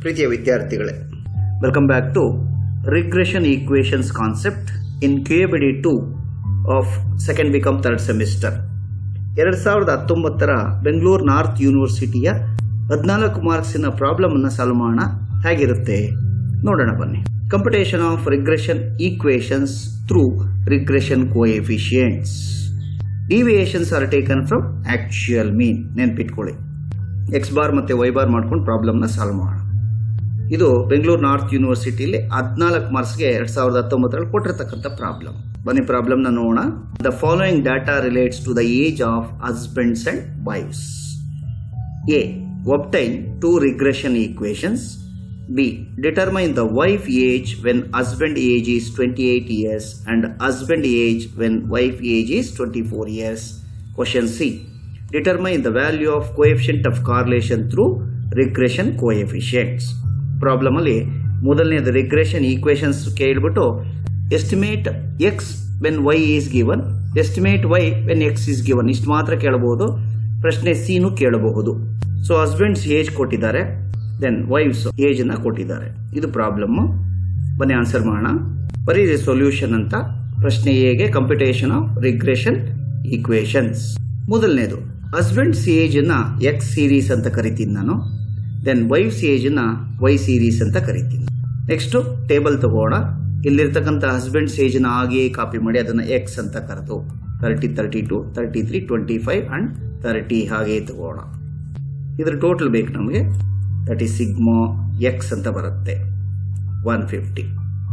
ಪ್ರೀತಿಯ ವಿದ್ಯಾರ್ಥಿಗಳೇ welcome back to regression equations concept in Q A B D two of second BCom third semester ಎರಡು ಸಾವಿರದ ಹತ್ತೊಂಬತ್ತರ Bengaluru north ಯೂನಿವರ್ಸಿಟಿಯ ಹದಿನಾಲ್ಕು ಮಾರ್ಕ್ಸಿನ ಪ್ರಾಬ್ಲಮ್ ಅನ್ನು ಸಾಲ್ವ್ ಮಾಡೋಣ ಹೇಗಿರುತ್ತೆ ನೋಡೋಣ ಬನ್ನಿ computation of regression equations through regression coefficients deviations are taken from actual mean ನೆನ್ಪಿಟ್ಕೊಳ್ಳಿ ಎಕ್ಸ್ ಬಾರ್ ಮತ್ತು ವೈ ಬಾರ್ ಮಾಡ್ಕೊಂಡು ಪ್ರಾಬ್ಲಮ್ನ ಸಾಲ್ವ್ ಮಾಡೋಣ ಇದು ಬೆಂಗಳೂರು ನಾರ್ತ್ ಯೂನಿವರ್ಸಿಟಿಲಿ ಹದಿನಾಲ್ಕು ಮಾರ್ಕ್ಸ್ಗೆ ಎರಡ್ ಸಾವಿರದ ಹತ್ತೊಂಬತ್ತರಲ್ಲಿ ಕೊಟ್ಟಿರ್ತಕ್ಕಂಥ ಪ್ರಾಬ್ಲಮ್ ಬನ್ನಿ ಪ್ರಾಬ್ಲಮ್ನ ನೋಡೋಣ the following data relates to the age of husbands and wives A obtain two regression equations B determine the wife age when husband age is twenty eight years and husband age when wife age is twenty four years question C determine the value of coefficient of correlation through regression coefficients problem ಅಲ್ಲಿ ಮೊದಲನೇದು regression equations ಕೇಳ್ಬಿಟ್ಟು estimate X when Y is given estimate Y when X is given ಇಷ್ಟು ಮಾತ್ರ ಕೇಳಬಹುದು ಪ್ರಶ್ನೆ ಸಿನು ಕೇಳಬಹುದು so husbands age ಕೊಟ್ಟಿದ್ದಾರೆ ದೆನ್ ವೈಫ್ಸ್ ಏಜ್ ಅನ್ನ ಕೊಟ್ಟಿದ್ದಾರೆ ಇದು ಪ್ರಾಬ್ಲಮ್ ಬನ್ನಿ ಆನ್ಸರ್ ಮಾಡೋಣ ಬರೀ ಸೊಲ್ಯೂಷನ್ ಅಂತ ಪ್ರಶ್ನೆ ಹೇಗೆ ಕಂಪಿಟೇಷನ್ ಆಫ್ ರಿಗ್ರೆಷನ್ ಈಕ್ವೇಷನ್ಸ್ ಮೊದಲನೇದು ಹಸ್ಬೆಂಡ್ಸ್ ಏಜ್ ನ ಎಕ್ಸ್ ಸೀರೀಸ್ ಅಂತ ಕರಿತೀನಿ ನಾನು ದೆನ್ ವೈಫ್ಸ್ ಏಜ್ ನ ವೈ ಸೀರೀಸ್ ಅಂತ ಕರಿತೀನಿ ನೆಕ್ಸ್ಟ್ ಟೇಬಲ್ ತಗೋಣ ಇಲ್ಲಿರ್ತಕ್ಕಂಥ ಹಸ್ಬೆಂಡ್ಸ್ ಏಜ್ ನ ಹಾಗೆಯೇ ಕಾಪಿ ಮಾಡಿ ಅದನ್ನ ಎಕ್ಸ್ ಅಂತ ಕರೆದು thirty thirty two thirty three twenty five and thirty ಹಾಗೆ ತಗೋಣ ಇದ್ರ ಟೋಟಲ್ ಬೇಕು ನಮಗೆ ದಟ್ ಈಸ್ ಸಿಗ್ಮಾ ಎಕ್ಸ್ ಅಂತ ಬರುತ್ತೆ ಒನ್ ಫಿಫ್ಟಿ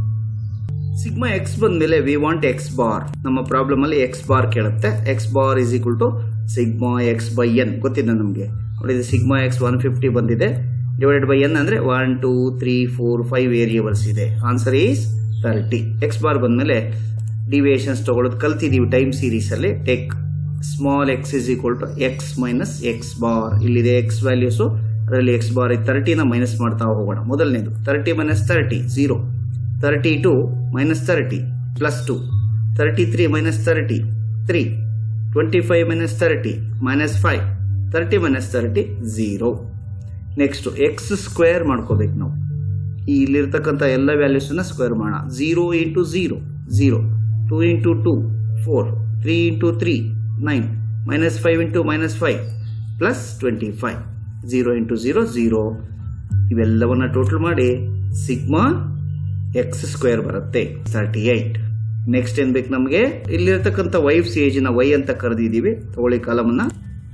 ಸಿಗ್ಮಾ ಎಕ್ಸ್ ಬಂದ್ಮೇಲೆ ವಿ ವಾಂಟ್ ಎಕ್ಸ್ ಬಾರ್ ನಮ್ಮ ಪ್ರಾಬ್ಲಮ್ ಅಲ್ಲಿ ಎಕ್ಸ್ ಬಾರ್ ಕೇಳುತ್ತೆ X bar is equal to sigma X by N ಗೊತ್ತಿದೆ ನಮಗೆ ನೋಡಿ ಸಿಗ್ಮಾ ಎಕ್ಸ್ ಒನ್ ಫಿಫ್ಟಿ ಬಂದಿದೆ ಡಿವೈಡೆಡ್ ಬೈ ಎನ್ ಅಂದ್ರೆ one two three four five variables ಇದೆ answer is thirty X bar ಬಂದ್ಮೇಲೆ ಡಿವಿಯೇಷನ್ಸ್ ತಗೊಳ್ಳೋದು ಕಲ್ತಿದೀವಿ ಟೈಮ್ ಸೀರೀಸ್ ಅಲ್ಲಿ take small X is equal to X minus X bar ಇಲ್ಲಿದೆ X values ಅದರಲ್ಲಿ X bar ತರ್ಟಿನ minus ಮಾಡ್ತಾ ಹೋಗೋಣ ಮೊದಲನೇದು thirty minus thirty zero thirty two minus thirty plus two thirty three minus thirty three twenty five minus thirty minus five thirty minus thirty zero next X square ಮಾಡ್ಕೋಬೇಕು ನಾವು ಈ ಇಲ್ಲಿರ್ತಕ್ಕಂಥ ಎಲ್ಲ ವ್ಯಾಲ್ಯೂಸನ್ನ ಸ್ಕ್ವೇರ್ ಮಾಡೋಣ zero into zero zero two into two four three into three nine minus five into minus five plus twenty five zero into zero zero ಇವೆಲ್ಲವನ್ನ total ಮಾಡಿ sigma X square ಬರುತ್ತೆ ತರ್ಟಿ ಏಟ್ ನೆಕ್ಸ್ಟ್ ಏನ್ ಬೇಕು ನಮಗೆ ಇಲ್ಲಿರ್ತಕ್ಕಂಥ wives ಏಜ್ನ y ಅಂತ ಕರೆದಿದ್ದೀವಿ ತಗೊಳ್ಳಿ ಕಾಲಮನ್ನ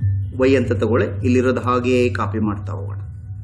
Y ಅಂತ ತಗೊಳ್ಳಿ ಇಲ್ಲಿರೋದು ಹಾಗೆಯೇ ಕಾಪಿ ಮಾಡ್ತಾ ಹೋಗೋಣ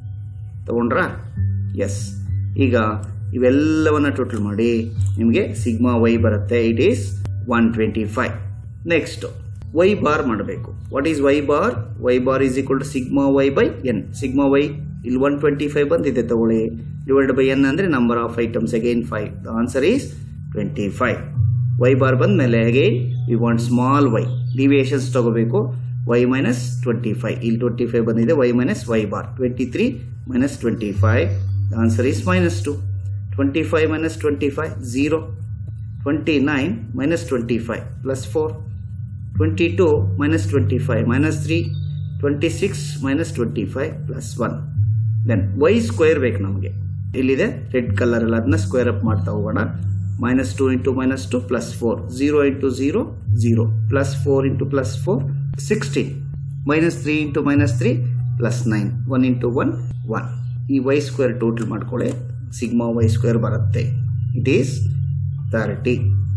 ತಗೊಂಡ್ರಾ ಎಸ್ ಈಗ ಇವೆಲ್ಲವನ್ನ ಟೋಟಲ್ ಮಾಡಿ ನಿಮಗೆ ಸಿಗ್ಮಾ ವೈ ಬರುತ್ತೆ it is one twenty five next Y bar ಮಾಡಬೇಕು what is Y bar Y bar is equal to sigma Y by N sigma Y ಇಲ್ಲಿ ಒನ್ ಟ್ವೆಂಟಿ ಫೈವ್ ಬಂದಿದೆ ತಗೊಳ್ಳಿ ಡಿವೈಡ್ ಬೈ ಎನ್ ಅಂದ್ರೆ number of items again five the answer is twenty five Y bar ಬಂದ್ಮೇಲೆ again we want small Y deviations ತಗೋಬೇಕು Y minus twenty five ಇಲ್ಲಿ twenty five ಬಂದಿದೆ Y minus Y bar twenty three minus twenty five the answer is minus two twenty five minus twenty five zero twenty nine minus twenty five plus four twenty two minus twenty five minus three twenty six minus twenty five plus one then Y square ಬೇಕು ನಮಗೆ ಇಲ್ಲಿದೆ red colour ಅಲ್ಲಿ ಅದನ್ನ square up ಮಾಡ್ತಾ ಹೋಗೋಣ minus two into minus two plus four zero into zero zero plus four into plus four sixteen minus three into minus three plus nine one into one one ಈ Y square total ಮಾಡ್ಕೊಳ್ಳಿ sigma Y square ಬರುತ್ತೆ it is thirty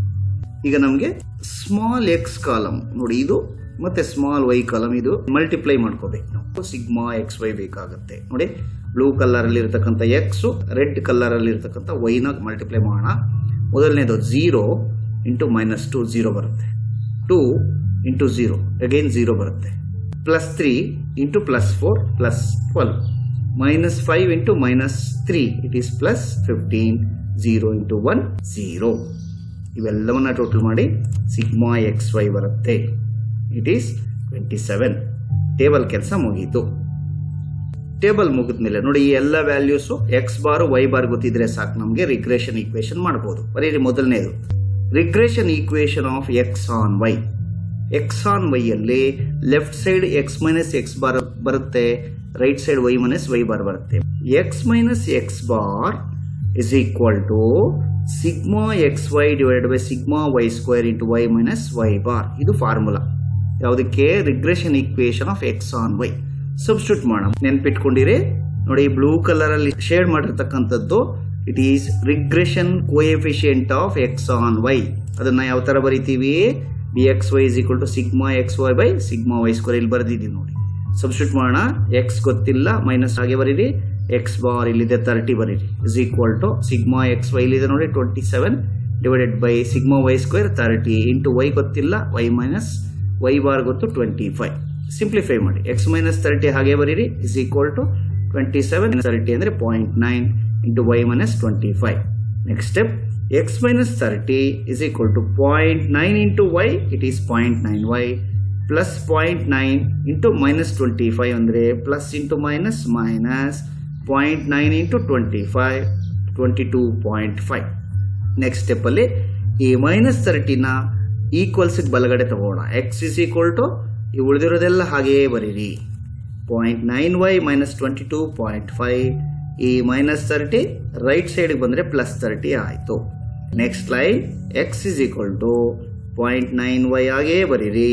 ಈಗ ನಮಗೆ small X column ನೋಡಿ ಇದು ಮತ್ತೆ small Y column ಇದು multiply ಮಾಡ್ಕೋಬೇಕು ನಾವು ಸಿಗ್ಮಾ ಎಕ್ಸ್ ವೈ ಬೇಕಾಗುತ್ತೆ ನೋಡಿ ಬ್ಲೂ ಕಲರ್ ಅಲ್ಲಿ ಇರತಕ್ಕಂಥ ಎಕ್ಸ್ ರೆಡ್ ಕಲರ್ ಅಲ್ಲಿ ಇರತಕ್ಕಂಥ ವೈನ ಮಲ್ಟಿಪ್ಲೈ ಮಾಡೋಣ ಮೊದಲನೇದು zero into minus two zero ಬರುತ್ತೆ two into zero again zero ಬರುತ್ತೆ plus three into plus four plus twelve minus five into minus three it is plus fifteen zero into one zero ಇವೆಲ್ಲವನ್ನ total ಮಾಡಿ sigma X Y ಬರುತ್ತೆ it is twenty seven table ಕೆಲಸ ಮುಗೀತು table ಮುಗಿದ್ಮೇಲೆ ನೋಡಿ ಈ ಎಲ್ಲ values X bar Y bar ಗೊತ್ತಿದ್ರೆ ಸಾಕು ನಮಗೆ ರಿಗ್ರೆಷನ್ ಈಕ್ವೇಶನ್ ಮಾಡಬಹುದು ಬರೀರಿ ಮೊದಲನೇದು regression equation of X on Y X on Y ಅಲ್ಲಿ left side X minus X bar ಬರುತ್ತೆ right side Y minus Y bar ಬರುತ್ತೆ X minus X bar is equal to sigma X Y divided by sigma Y square into Y minus Y bar ಇದು formula ಯಾವುದಕ್ಕೆ regression equation of X on Y substitute ಮಾಡೋಣ ನೆನ್ಪಿಟ್ಕೊಂಡಿರಿ ನೋಡಿ blue colour ಅಲ್ಲಿ shade ಮಾಡಿರ್ತಕ್ಕಂಥದ್ದು it is regression coefficient of X on Y ಅದನ್ನ ಯಾವ ತರ ಬರಿತೀವಿ B X Y is equal to sigma X Y by sigma Y square ಇಲ್ಲಿ ಬರ್ದಿದ್ದೀನಿ ನೋಡಿ ಸಬ್ಸ್ಟಿಟ್ಯೂಟ್ ಮಾಡೋಣ ಎಕ್ಸ್ ಗೊತ್ತಿಲ್ಲ ಮೈನಸ್ ಹಾಗೆ ಬರೀರಿ ಎಕ್ಸ್ ಬಾರ್ ಇಲ್ಲಿದೆ ತರ್ಟಿ ಬರೀರಿ is equal to sigma X Y ಇಲ್ಲಿದೆ ನೋಡಿ twenty seven divided by sigma Y square thirty into Y ಗೊತ್ತಿಲ್ಲ ವೈ ಮೈನಸ್ ವೈ ಬಾರ್ ಗೊತ್ತು ಟ್ವೆಂಟಿ ಫೈವ್ ಸಿಂಪ್ಲಿಫೈ ಮಾಡಿ ಎಕ್ಸ್ ಮೈನಸ್ ತರ್ಟಿ ಹಾಗೆ ಬರೀರಿ is equal to twenty seven thirty ಅಂದರೆ point nine into Y minus twenty five next step X minus thirty is equal to point nine into Y it is point nine Y plus point nine into minus twenty five ಅಂದರೆ plus into minus minus point nine into twenty five twenty two point five next ಸ್ಟೆಪ್ಪಲ್ಲಿ ಈ minus ತರ್ಟಿನ ಈಕ್ವಲ್ಸ್ಗೆ ಬಲಗಡೆ ತಗೋಣ X is equal to ಈ ಉಳಿದಿರೋದೆಲ್ಲ ಹಾಗೆಯೇ ಬರೀರಿ point nine Y minus twenty two point five ಈ ಮೈನಸ್ ತರ್ಟಿ ರೈಟ್ ಸೈಡ್ಗೆ ಬಂದರೆ ಪ್ಲಸ್ ತರ್ಟಿ ಆಯಿತು next line X is equal to point nine Y ಆಗೇ ಬರೀರಿ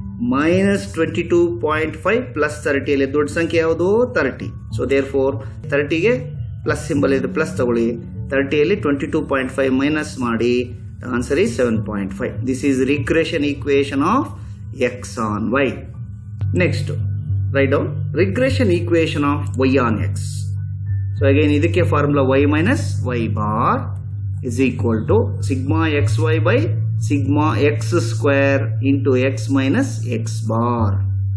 minus twenty two point five plus ತರ್ಟಿಯಲ್ಲಿ ದೊಡ್ಡ ಸಂಖ್ಯೆ ಯಾವುದು ತರ್ಟಿ ಸೊ ದೇರ್ ಫೋರ್ ತರ್ಟಿಗೆ ಪ್ಲಸ್ ಸಿಂಬಲ್ ಇದೆ ಪ್ಲಸ್ ತಗೊಳ್ಳಿ ತರ್ಟಿಯಲ್ಲಿ twenty two point five minus ಮಾಡಿ answer is seven point five this is regression equation of X on Y next write down regression equation of Y on X so again ಇದಕ್ಕೆ formula Y minus Y bar is equal to sigma X Y by sigma X square into X minus X bar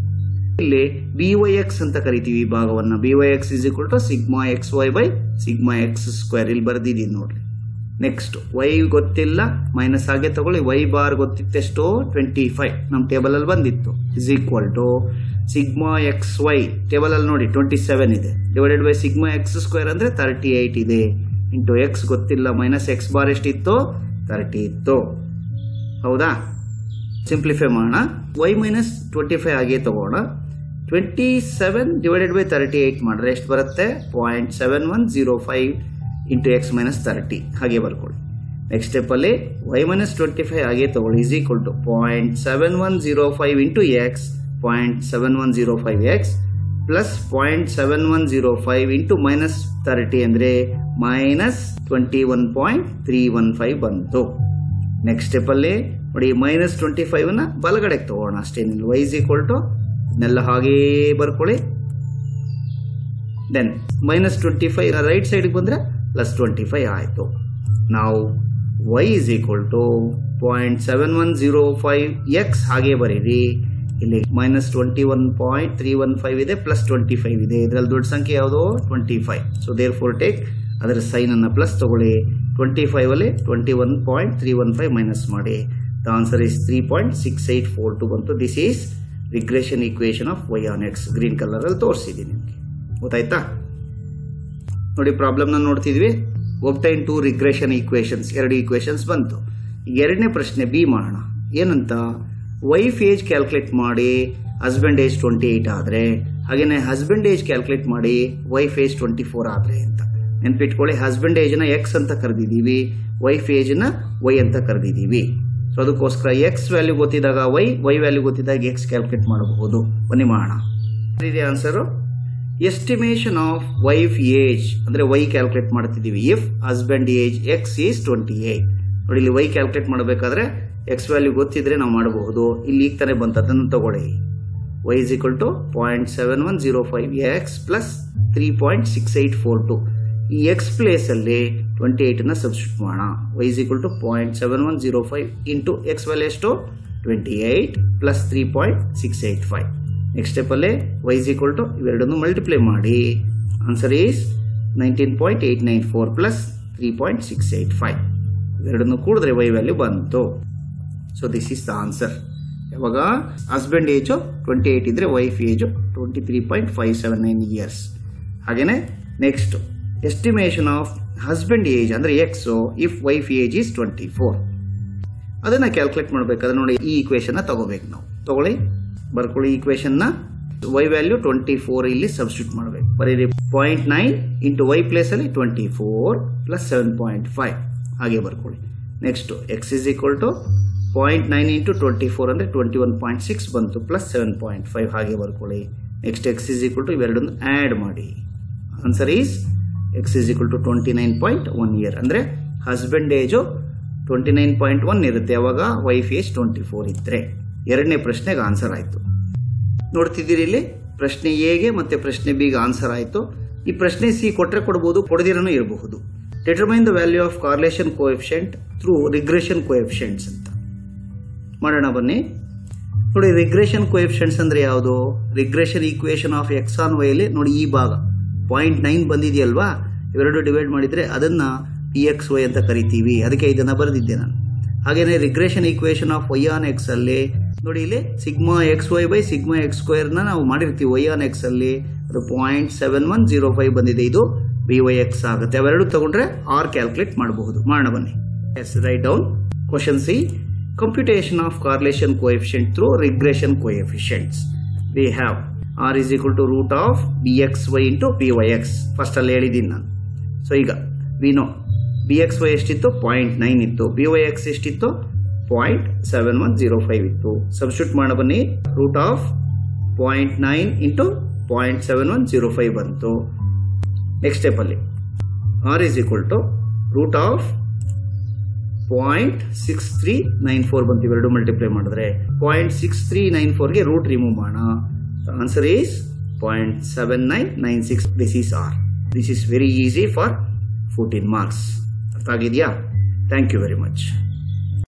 ಇಲ್ಲಿ B Y X ಅಂತ ಕರಿತೀವಿ ಈ ಭಾಗವನ್ನ B Y X is equal to sigma X Y by sigma X square ಇಲ್ಲಿ ಬರ್ದಿದ್ದೀನಿ ನೋಡ್ರಿ next Y ಗೊತ್ತಿಲ್ಲ minus ಹಾಗೆ ತಗೊಳ್ಳಿ ವೈ ಬಾರ್ ಗೊತ್ತಿತ್ತೆಷ್ಟು ಟ್ವೆಂಟಿ ಫೈವ್ ನಮ್ಮ ಟೇಬಲ್ ಅಲ್ಲಿ ಬಂದಿತ್ತು is equal to sigma X Y table ಅಲ್ಲಿ ನೋಡಿ ಟ್ವೆಂಟಿ ಸೆವೆನ್ ಇದೆ divided by sigma X square ಅಂದ್ರೆ ತರ್ಟಿ ಏಟ್ ಇದೆ ಇಂಟು ಎಕ್ಸ್ ಗೊತ್ತಿಲ್ಲ ಮೈನಸ್ ಎಕ್ಸ್ ಬಾರ್ ಎಷ್ಟಿತ್ತು ತರ್ಟಿ ಇತ್ತು ಹೌದಾ ಸಿಂಪ್ಲಿಫೈ ಮಾಡೋಣ ವೈ ಮೈನಸ್ ಟ್ವೆಂಟಿ ಫೈವ್ ಹಾಗೆ ತಗೋಣ twenty seven divided by thirty eight ಮಾಡಿದ್ರೆ ಎಷ್ಟು ಬರುತ್ತೆ point seven one zero five into X minus thirty ಹಾಗೆ ಬರ್ಕೊಳ್ಳಿ ನೆಕ್ಸ್ಟ್ ಸ್ಟೆಪ್ಪಲ್ಲಿ ವೈ ಮೈನಸ್ ಟ್ವೆಂಟಿ ಫೈವ್ ಹಾಗೆ ತಗೊಳ್ಳಿ is equal to point seven one zero five into x point seven one zero five x plus point seven one zero five into minus thirty ಅಂದರೆ minus twenty one point three one five ಬಂತು next ಸ್ಟೆಪ್ಪಲ್ಲಿ ನೋಡಿ minus twenty ಫೈವ್ನ ಬಲಗಡೆಗೆ ತಗೋಣ ಅಷ್ಟೇನಿಲ್ಲ y is equal to ಇದನ್ನೆಲ್ಲ ಹಾಗೇ ಬರ್ಕೊಳ್ಳಿ then minus twenty five right ಸೈಡ್ಗೆ ಬಂದರೆ ಪ್ಲಸ್ ಟ್ವೆಂಟಿ ಫೈವ್ ಆಯಿತು ನಾವು y is equal to point seven one zero five x ಹಾಗೆ ಬರೀರಿ ಇಲ್ಲಿ minus twenty one point three one five ಇದೆ ಪ್ಲಸ್ ಟ್ವೆಂಟಿ ಫೈವ್ ಇದೆ ಇದರಲ್ಲಿ ದೊಡ್ಡ ಸಂಖ್ಯೆ ಯಾವುದು twenty five so therefore take ಅದರ ಸೈನನ್ನು ಪ್ಲಸ್ ತಗೊಳ್ಳಿ ಟ್ವೆಂಟಿ ಫೈವಲ್ಲಿ twenty one point three one five minus ಮಾಡಿ the answer is three point six eight four two ಬಂತು this is regression equation of Y on x green ಕಲರಲ್ಲಿ ತೋರಿಸಿದ್ದೀನಿ ನಿಮಗೆ ಗೊತ್ತಾಯ್ತಾ ನೋಡಿ ಪ್ರಾಬ್ಲಮ್ನ ನೋಡ್ತಿದ್ವಿ ಒಬ್ಟೈನ್ ಟು ರಿಗ್ರೆಷನ್ ಈಕ್ವೇಶನ್ಸ್ ಎರಡು ಈಕ್ವೇಶನ್ಸ್ ಬಂತು ಈಗ ಎರಡನೇ ಪ್ರಶ್ನೆ ಬಿ ಮಾಡೋಣ ಏನಂತ ವೈಫ್ ಏಜ್ ಕ್ಯಾಲ್ಕುಲೇಟ್ ಮಾಡಿ ಹಸ್ಬೆಂಡ್ ಏಜ್ ಟ್ವೆಂಟಿ ಏಯ್ಟ್ ಆದರೆ ಹಾಗೆಯೇ ಹಸ್ಬೆಂಡ್ ಏಜ್ ಕ್ಯಾಲ್ಕುಲೇಟ್ ಮಾಡಿ ವೈಫ್ ಏಜ್ ಟ್ವೆಂಟಿ ಫೋರ್ ಆದರೆ ಅಂತ ನೆನ್ಪಿಟ್ಕೊಳ್ಳಿ ಹಸ್ಬೆಂಡ್ ಏಜ್ನ ಎಕ್ಸ್ ಅಂತ ಕರೆದಿದ್ದೀವಿ ವೈಫ್ ಏಜ್ನ ವೈ ಅಂತ ಕರೆದಿದ್ದೀವಿ ಸೊ ಅದಕ್ಕೋಸ್ಕರ ಎಕ್ಸ್ ವ್ಯಾಲ್ಯೂ ಗೊತ್ತಿದ್ದಾಗ ವೈ ವೈ ವ್ಯಾಲ್ಯೂ ಗೊತ್ತಿದ್ದಾಗ ಎಕ್ಸ್ ಕ್ಯಾಲ್ಕುಲೇಟ್ ಮಾಡಬಹುದು ಬನ್ನಿ ಮಾಡೋಣ ಇದೆ answer estimation of wife age ಅಂದ್ರೆ ವೈ ಕ್ಯಾಲ್ಕುಲೇಟ್ ಮಾಡ್ತಿದ್ದೀವಿ if husband age x is twenty eight ನೋಡಿ ಇಲ್ಲಿ ವೈ ಕ್ಯಾಲ್ಕುಲೇಟ್ ಮಾಡಬೇಕಾದ್ರೆ ಎಕ್ಸ್ ವ್ಯಾಲ್ಯೂ ಗೊತ್ತಿದ್ರೆ ನಾವು ಮಾಡಬಹುದು ಇಲ್ಲಿ ಈಗ ತಾನೇ ಬಂತು ಅದನ್ನು ತಗೊಳ್ಳಿ y is equal to point seven one zero five x plus three point six eight four two ಈ ಎಕ್ಸ್ ಪ್ಲೇಸಲ್ಲಿ ಟ್ವೆಂಟಿ ಏಯ್ಟನ್ನು ಸಬ್ಸ್ಟಿಟ್ಯೂಟ್ ಮಾಡೋಣ y is equal to point seven one zero five into x value ಎಷ್ಟು twenty eight plus three point six eight five next ಸ್ಟೆಪ್ಪಲ್ಲಿ y is equal to ಇವೆರಡನ್ನು multiply ಮಾಡಿ answer is nineteen point eight nine four plus three point six eight five ಇವೆರಡನ್ನು ಕೂಡಿದ್ರೆ y value ಬಂತು so this is the answer ಯಾವಾಗ husband age twenty eight ಇದ್ರೆ wife age twenty three point five seven nine years ಹಾಗೆಯೇ next estimation of husband age ಅಂದರೆ x if wife age is twenty four ಅದನ್ನ calculate ಮಾಡಬೇಕಾದ್ರೆ ನೋಡಿ ಈ equation ತಗೋಬೇಕು ನಾವು ತಗೊಳ್ಳಿ ಬರ್ಕೊಳ್ಳಿ ಈಕ್ವೇಶನ್ನ ವೈ ವ್ಯಾಲ್ಯೂ ಟ್ವೆಂಟಿ ಫೋರ್ ಇಲ್ಲಿ ಸಬ್ಸ್ಟಿಟ್ಯೂಟ್ ಮಾಡಬೇಕು ಬರೀರಿ point nine into y place ಅಲ್ಲಿ twenty four plus seven point five ಹಾಗೆ ಬರ್ಕೊಳ್ಳಿ next x is equal to point nine into twenty four ಅಂದರೆ ಟ್ವೆಂಟಿ ಒನ್ ಪಾಯಿಂಟ್ ಸಿಕ್ಸ್ ಬಂತು ಪ್ಲಸ್ ಸೆವೆನ್ ಪಾಯಿಂಟ್ ಫೈವ್ ಹಾಗೆ ಬರ್ಕೊಳ್ಳಿ next x is equal to ಇವೆರಡನ್ನು add ಮಾಡಿ answer is x is equal to twenty nine point one year ಅಂದರೆ husband age twenty nine point one ಇರುತ್ತೆ ಅವಾಗ wife age twenty four ಇದ್ದರೆ ಎರಡನೇ ಪ್ರಶ್ನೆಗೆ ಆನ್ಸರ್ ಆಯಿತು ನೋಡ್ತಿದ್ದೀರಿ ಇಲ್ಲಿ ಪ್ರಶ್ನೆ ಎಗೆ ಮತ್ತೆ ಪ್ರಶ್ನೆ ಬಿಗೆ ಆನ್ಸರ್ ಆಯಿತು ಈ ಪ್ರಶ್ನೆ ಸಿ ಕೊಟ್ಟರೆ ಕೊಡ್ಬೋದು ಕೊಡದಿರನೂ ಇರಬಹುದು determine the value of correlation coefficient through regression coefficients ಅಂತ ಮಾಡೋಣ ಬನ್ನಿ ನೋಡಿ ರಿಗ್ರೆಷನ್ ಕೋಎಫಿಷಿಯಂಟ್ಸ್ ಅಂದ್ರೆ ಯಾವುದು regression equation of X on ವೈಲಿ ನೋಡಿ ಈ ಭಾಗ ಪಾಯಿಂಟ್ ನೈನ್ ಬಂದಿದೆಯಲ್ವಾ ಇವೆರಡು ಡಿವೈಡ್ ಮಾಡಿದ್ರೆ ಅದನ್ನ ಪಿ ಎಕ್ಸ್ ವೈ ಅಂತ ಕರಿತೀವಿ ಅದಕ್ಕೆ ಇದನ್ನ ಬರೆದಿದ್ದೆ ನಾನು ಹಾಗೇನೆ regression equation of Y on x ಅಲ್ಲಿ ನೋಡಿ ಇಲ್ಲಿ sigma X Y by sigma x ಸ್ಕ್ವೇರ್ನ ನಾವು ಮಾಡಿರ್ತೀವಿ ವೈ ಆನ್ ಎಕ್ಸ್ ಅಲ್ಲಿ ಅದು point seven one zero five ಬಂದಿದೆ ಇದು ಬಿ ವೈ ಎಕ್ಸ್ ಆಗುತ್ತೆ ಅವೆರಡು ತಗೊಂಡ್ರೆ ಆರ್ ಕ್ಯಾಲ್ಕುಲೇಟ್ ಮಾಡಬಹುದು ಮಾಡೋಣ ಬನ್ನಿ yes write down question c computation of correlation coefficient through regression coefficients we have r is equal to root of b X y into b Y x first ಅಲ್ಲಿ ಹೇಳಿದ್ದೀನಿ ನಾನು so ಈಗ we know b X y ಎಷ್ಟಿತ್ತು point nine ಇತ್ತು b Y x ಎಷ್ಟಿತ್ತು point seven one zero five ಇತ್ತು substitute ಮಾಡ ಬನ್ನಿ root of point nine into point seven one zero five ಬಂತು ನೆಕ್ಸ್ಟ್ ಸ್ಟೆಪ್ಪಲ್ಲಿ r is equal to root of point six three nine four ಬಂತು ಇವೆರಡು multiply ಮಾಡಿದ್ರೆ point six three nine ಫೋರ್ಗೆ root remove ಮಾಡೋಣ answer is point seven nine nine six this is r this is very easy for fourteen marks ಅರ್ಥ ಆಗಿದೆಯಾ thank you very much